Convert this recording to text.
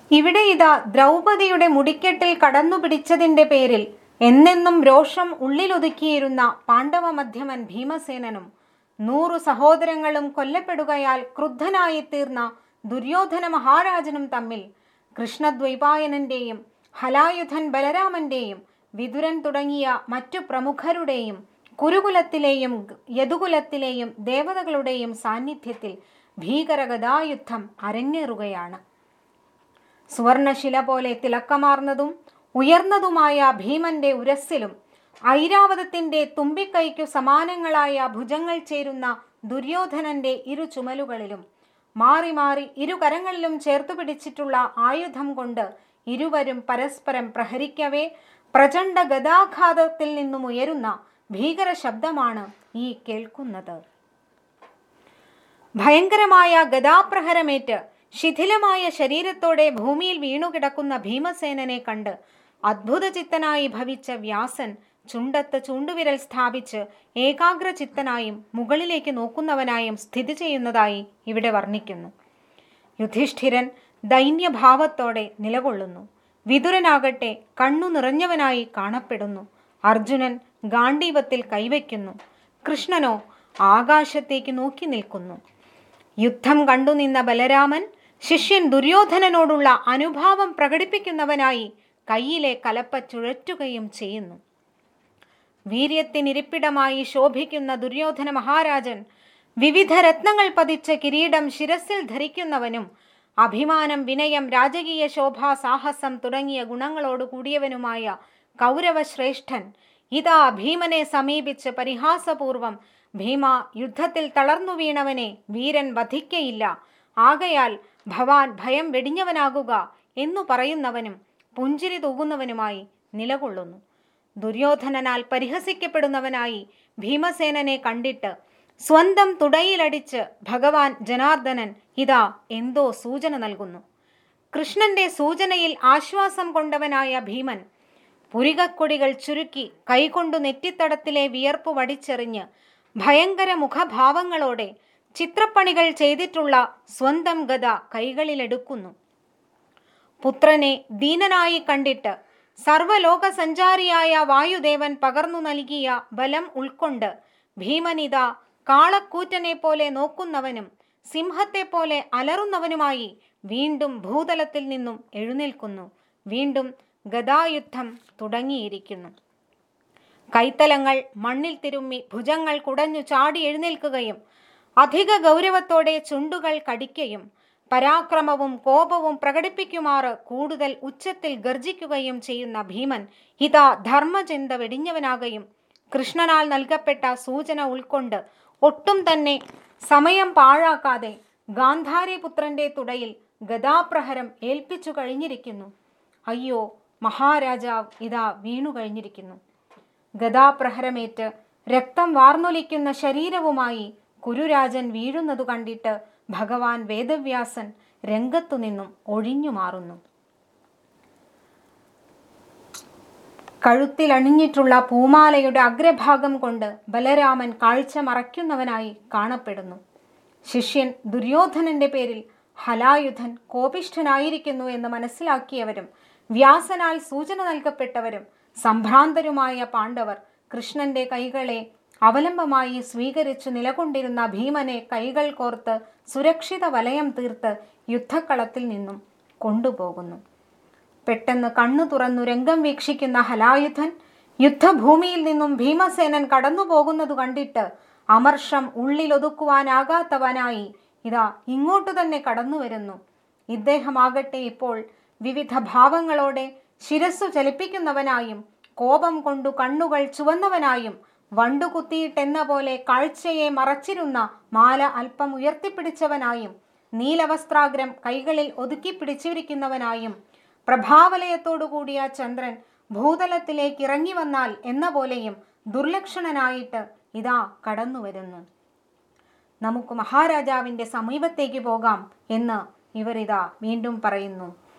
ഇവിടെ ഇതാ ദ്രൗപദിയുടെ മുടിക്കെട്ടിൽ കടന്നു പിടിച്ചതിന്റെ പേരിൽ എന്നെന്നും രോഷം ഉള്ളിലൊതുക്കിയിരുന്ന പാണ്ഡവ മധ്യമൻ ഭീമസേനനും നൂറു സഹോദരങ്ങളും കൊല്ലപ്പെടുകയാൽ ക്രുദ്ധനായി തീർന്ന ദുര്യോധന മഹാരാജനും തമ്മിൽ കൃഷ്ണദ്വൈപായനന്റെയും ഹലായുധൻ ബലരാമന്റെയും വിതുരൻ തുടങ്ങിയ മറ്റു പ്രമുഖരുടെയും കുരുകുലത്തിലെയും യദുകുലത്തിലെയും ദേവതകളുടെയും സാന്നിധ്യത്തിൽ ഭീകരഗതായുദ്ധം അരങ്ങേറുകയാണ് സുവർണശില പോലെ തിളക്കമാർന്നതും ഉയർന്നതുമായ ഭീമന്റെ ഉരസ്സിലും ഐരാവതത്തിന്റെ തുമ്പിക്കൈക്കു സമാനങ്ങളായ ഭുജങ്ങൾ ചേരുന്ന ദുര്യോധനന്റെ ഇരു ചുമലുകളിലും മാറി മാറി ഇരു കരങ്ങളിലും ചേർത്തു പിടിച്ചിട്ടുള്ള ആയുധം കൊണ്ട് ഇരുവരും പരസ്പരം പ്രഹരിക്കവേ പ്രചണ്ഡ ഗതാഘാതത്തിൽ നിന്നും ഉയരുന്ന ഭീകര ശബ്ദമാണ് ഈ കേൾക്കുന്നത് ഭയങ്കരമായ ഗദാപ്രഹരമേറ്റ് ശിഥിലമായ ശരീരത്തോടെ ഭൂമിയിൽ വീണുകിടക്കുന്ന ഭീമസേനനെ കണ്ട് അദ്ഭുതചിത്തനായി ഭവിച്ച വ്യാസൻ ചുണ്ടത്ത് ചൂണ്ടുവിരൽ സ്ഥാപിച്ച് ഏകാഗ്രചിത്തനായും മുകളിലേക്ക് നോക്കുന്നവനായും സ്ഥിതി ചെയ്യുന്നതായി ഇവിടെ വർണ്ണിക്കുന്നു യുധിഷ്ഠിരൻ ദൈന്യഭാവത്തോടെ നിലകൊള്ളുന്നു വിതുരനാകട്ടെ കണ്ണു നിറഞ്ഞവനായി കാണപ്പെടുന്നു അർജുനൻ ഗാണ്ഡീവത്തിൽ കൈവയ്ക്കുന്നു കൃഷ്ണനോ ആകാശത്തേക്ക് നോക്കി നിൽക്കുന്നു യുദ്ധം കണ്ടുനിന്ന ബലരാമൻ ശിഷ്യൻ ദുര്യോധനനോടുള്ള അനുഭാവം പ്രകടിപ്പിക്കുന്നവനായി കയ്യിലെ കലപ്പ ചുഴറ്റുകയും ചെയ്യുന്നു വീര്യത്തിനിരിപ്പിടമായി ശോഭിക്കുന്ന ദുര്യോധന മഹാരാജൻ വിവിധ രത്നങ്ങൾ പതിച്ച കിരീടം ശിരസിൽ ധരിക്കുന്നവനും അഭിമാനം വിനയം രാജകീയ ശോഭ സാഹസം തുടങ്ങിയ ഗുണങ്ങളോട് കൂടിയവനുമായ കൗരവശ്രേഷ്ഠൻ ഇതാ ഭീമനെ സമീപിച്ച് പരിഹാസപൂർവം ഭീമ യുദ്ധത്തിൽ തളർന്നു വീണവനെ വീരൻ വധിക്കയില്ല ആകയാൽ ഭവാൻ ഭയം വെടിഞ്ഞവനാകുക എന്നു പറയുന്നവനും പുഞ്ചിരി തൂകുന്നവനുമായി നിലകൊള്ളുന്നു ദുര്യോധനനാൽ പരിഹസിക്കപ്പെടുന്നവനായി ഭീമസേനനെ കണ്ടിട്ട് സ്വന്തം തുടയിലടിച്ച് ഭഗവാൻ ജനാർദ്ദനൻ ഇതാ എന്തോ സൂചന നൽകുന്നു കൃഷ്ണന്റെ സൂചനയിൽ ആശ്വാസം കൊണ്ടവനായ ഭീമൻ പുരികക്കൊടികൾ ചുരുക്കി കൈകൊണ്ടു നെറ്റിത്തടത്തിലെ വിയർപ്പ് വടിച്ചെറിഞ്ഞ് ഭയങ്കര മുഖഭാവങ്ങളോടെ ചിത്രപ്പണികൾ ചെയ്തിട്ടുള്ള സ്വന്തം ഗത കൈകളിലെടുക്കുന്നു പുത്രനെ ദീനനായി കണ്ടിട്ട് സർവലോക സഞ്ചാരിയായ വായുദേവൻ പകർന്നു നൽകിയ ബലം ഉൾക്കൊണ്ട് ഭീമനിത കാളക്കൂറ്റനെ പോലെ നോക്കുന്നവനും സിംഹത്തെ പോലെ അലറുന്നവനുമായി വീണ്ടും ഭൂതലത്തിൽ നിന്നും എഴുന്നേൽക്കുന്നു വീണ്ടും ഗദായുദ്ധം തുടങ്ങിയിരിക്കുന്നു കൈത്തലങ്ങൾ മണ്ണിൽ തിരുമ്മി ഭുജങ്ങൾ കുടഞ്ഞു ചാടി എഴുന്നേൽക്കുകയും അധിക ഗൗരവത്തോടെ ചുണ്ടുകൾ കടിക്കയും പരാക്രമവും കോപവും പ്രകടിപ്പിക്കുമാറ് കൂടുതൽ ഉച്ചത്തിൽ ഗർജിക്കുകയും ചെയ്യുന്ന ഭീമൻ ഇതാ ധർമ്മചിന്ത വെടിഞ്ഞവനാകയും കൃഷ്ണനാൽ നൽകപ്പെട്ട സൂചന ഉൾക്കൊണ്ട് ഒട്ടും തന്നെ സമയം പാഴാക്കാതെ ഗാന്ധാരിപുത്രന്റെ തുടയിൽ ഗദാപ്രഹരം ഏൽപ്പിച്ചു കഴിഞ്ഞിരിക്കുന്നു അയ്യോ മഹാരാജാവ് ഇതാ വീണു കഴിഞ്ഞിരിക്കുന്നു ഗദാപ്രഹരമേറ്റ് രക്തം വാർന്നൊലിക്കുന്ന ശരീരവുമായി കുരുരാജൻ വീഴുന്നതു കണ്ടിട്ട് ഭഗവാൻ വേദവ്യാസൻ രംഗത്തു നിന്നും ഒഴിഞ്ഞു മാറുന്നു കഴുത്തിൽ അണിഞ്ഞിട്ടുള്ള പൂമാലയുടെ അഗ്രഭാഗം കൊണ്ട് ബലരാമൻ കാഴ്ച മറയ്ക്കുന്നവനായി കാണപ്പെടുന്നു ശിഷ്യൻ ദുര്യോധനന്റെ പേരിൽ ഹലായുധൻ കോപിഷ്ഠനായിരിക്കുന്നു എന്ന് മനസ്സിലാക്കിയവരും വ്യാസനാൽ സൂചന നൽകപ്പെട്ടവരും സംഭ്രാന്തരുമായ പാണ്ഡവർ കൃഷ്ണന്റെ കൈകളെ അവലംബമായി സ്വീകരിച്ചു നിലകൊണ്ടിരുന്ന ഭീമനെ കൈകൾ കോർത്ത് സുരക്ഷിത വലയം തീർത്ത് യുദ്ധക്കളത്തിൽ നിന്നും കൊണ്ടുപോകുന്നു പെട്ടെന്ന് കണ്ണു തുറന്നു രംഗം വീക്ഷിക്കുന്ന ഹലായുധൻ യുദ്ധഭൂമിയിൽ നിന്നും ഭീമസേനൻ കടന്നു പോകുന്നത് കണ്ടിട്ട് അമർഷം ഉള്ളിലൊതുക്കുവാനാകാത്തവനായി ഇതാ ഇങ്ങോട്ടു തന്നെ കടന്നു വരുന്നു ഇദ്ദേഹമാകട്ടെ ഇപ്പോൾ വിവിധ ഭാവങ്ങളോടെ ശിരസ്സു ചലിപ്പിക്കുന്നവനായും കോപം കൊണ്ടു കണ്ണുകൾ ചുവന്നവനായും വണ്ടു കുത്തിയിട്ടെന്ന പോലെ കാഴ്ചയെ മറച്ചിരുന്ന മാല അല്പം ഉയർത്തിപ്പിടിച്ചവനായും നീലവസ്ത്രാഗ്രം കൈകളിൽ ഒതുക്കി പിടിച്ചിരിക്കുന്നവനായും പ്രഭാവലയത്തോടു കൂടിയ ചന്ദ്രൻ ഭൂതലത്തിലേക്ക് ഇറങ്ങി വന്നാൽ എന്ന പോലെയും ദുർലക്ഷണനായിട്ട് ഇതാ കടന്നു വരുന്നു നമുക്ക് മഹാരാജാവിൻ്റെ സമീപത്തേക്ക് പോകാം എന്ന് ഇവരിതാ വീണ്ടും പറയുന്നു